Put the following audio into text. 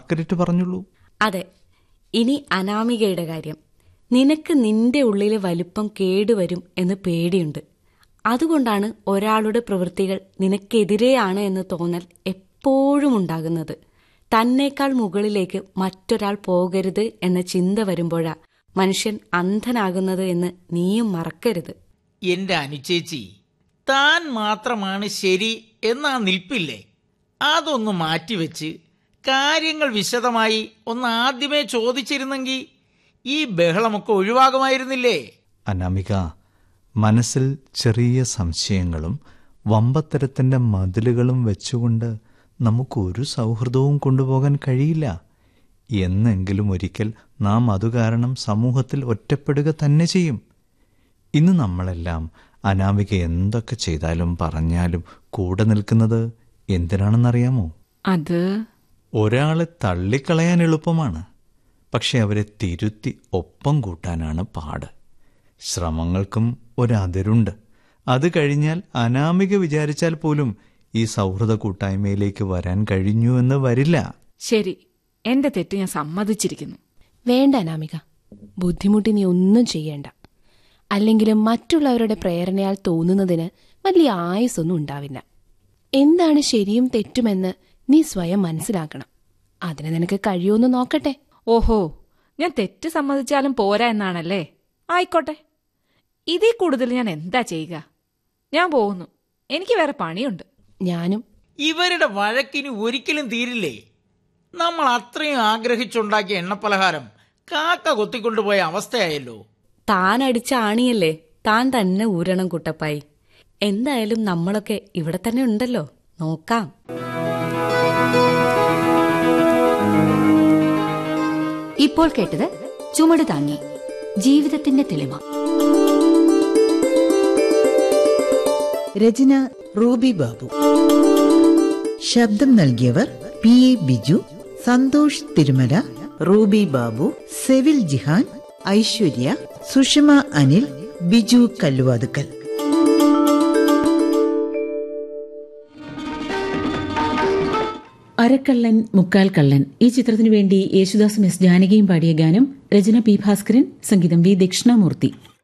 നാക്കരിട്ട് പറഞ്ഞുള്ളൂ അതെ ഇനി അനാമികയുടെ കാര്യം നിനക്ക് നിന്റെ ഉള്ളിലെ വലിപ്പം കേടുവരും എന്ന് പേടിയുണ്ട് അതുകൊണ്ടാണ് ഒരാളുടെ പ്രവൃത്തികൾ നിനക്കെതിരെയാണ് എന്ന് തോന്നൽ എപ്പോഴും ഉണ്ടാകുന്നത് തന്നേക്കാൾ മുകളിലേക്ക് മറ്റൊരാൾ പോകരുത് എന്ന ചിന്ത വരുമ്പോഴാ മനുഷ്യൻ അന്ധനാകുന്നത് എന്ന് നീയും മറക്കരുത് എന്റെ അനുചേച്ചി താൻ മാത്രമാണ് ശരി എന്നാ നിൽപ്പില്ലേ അതൊന്ന് മാറ്റിവെച്ച് കാര്യങ്ങൾ വിശദമായി ഒന്ന് ആദ്യമേ ചോദിച്ചിരുന്നെങ്കിൽ ഈ ബഹളമൊക്കെ ഒഴിവാകുമായിരുന്നില്ലേ അനാമിക മനസ്സിൽ ചെറിയ സംശയങ്ങളും വമ്പത്തരത്തിന്റെ മതിലുകളും വെച്ചുകൊണ്ട് നമുക്കൊരു സൗഹൃദവും കൊണ്ടുപോകാൻ കഴിയില്ല എന്നെങ്കിലും ഒരിക്കൽ നാം അതു കാരണം സമൂഹത്തിൽ ഒറ്റപ്പെടുക തന്നെ ചെയ്യും ഇന്ന് നമ്മളെല്ലാം അനാമിക എന്തൊക്കെ ചെയ്താലും പറഞ്ഞാലും കൂടെ നിൽക്കുന്നത് എന്തിനാണെന്നറിയാമോ അത് ഒരാളെ തള്ളിക്കളയാൻ എളുപ്പമാണ് പക്ഷെ അവരെ തിരുത്തി ഒപ്പം കൂട്ടാനാണ് പാട് ശ്രമങ്ങൾക്കും ഒരതിരുണ്ട് അത് കഴിഞ്ഞാൽ അനാമിക വിചാരിച്ചാൽ പോലും ഈ സൗഹൃദ കൂട്ടായ്മയിലേക്ക് വരാൻ കഴിഞ്ഞു എന്ന് വരില്ല ശരി എന്റെ തെറ്റ് ഞാൻ സമ്മതിച്ചിരിക്കുന്നു വേണ്ട അനാമിക ബുദ്ധിമുട്ടി നീ ഒന്നും ചെയ്യേണ്ട അല്ലെങ്കിലും മറ്റുള്ളവരുടെ പ്രേരണയാൽ തോന്നുന്നതിന് വലിയ ആയുസൊന്നും ഉണ്ടാവില്ല എന്താണ് ശരിയും തെറ്റുമെന്ന് നീ സ്വയം മനസ്സിലാക്കണം അതിന് നിനക്ക് കഴിയുമെന്ന് നോക്കട്ടെ ഓഹോ ഞാൻ തെറ്റ് സമ്മതിച്ചാലും പോരാ എന്നാണല്ലേ ആയിക്കോട്ടെ ഇതിൽ കൂടുതൽ ഞാൻ എന്താ ചെയ്യുക ഞാൻ പോകുന്നു എനിക്ക് വേറെ പണിയുണ്ട് ഞാനും ഇവരുടെ വഴക്കിന് ഒരിക്കലും തീരില്ലേ നമ്മൾ അത്രയും ആഗ്രഹിച്ചുണ്ടാക്കിയ എണ്ണപ്പലഹാരം കാക്ക കൊത്തിക്കൊണ്ടുപോയ അവസ്ഥയായല്ലോ താൻ അടിച്ച ആണിയല്ലേ താൻ തന്നെ ഊരണം കുട്ടപ്പായി എന്തായാലും നമ്മളൊക്കെ ഇവിടെ തന്നെ ഉണ്ടല്ലോ നോക്കാം ഇപ്പോൾ കേട്ടത് ചുമട് താങ്ങി ജീവിതത്തിന്റെ തെളിമ രചന റൂബി ബാബു ശബ്ദം നൽകിയവർ പി എ ബിജു സന്തോഷ് തിരുമല റൂബി ബാബു സെവിൽ ജിഹാൻ ഐശ്വര്യ സുഷമ അനിൽ ബിജു കല്ലുവാതുക്കൽ അരക്കള്ളൻ മുക്കാൽ കള്ളൻ ഈ ചിത്രത്തിനു വേണ്ടി യേശുദാസും എസ് ജാനകിയും പാടിയ ഗാനം രചന പി ഭാസ്കരൻ സംഗീതം വി ദക്ഷിണാമൂർത്തി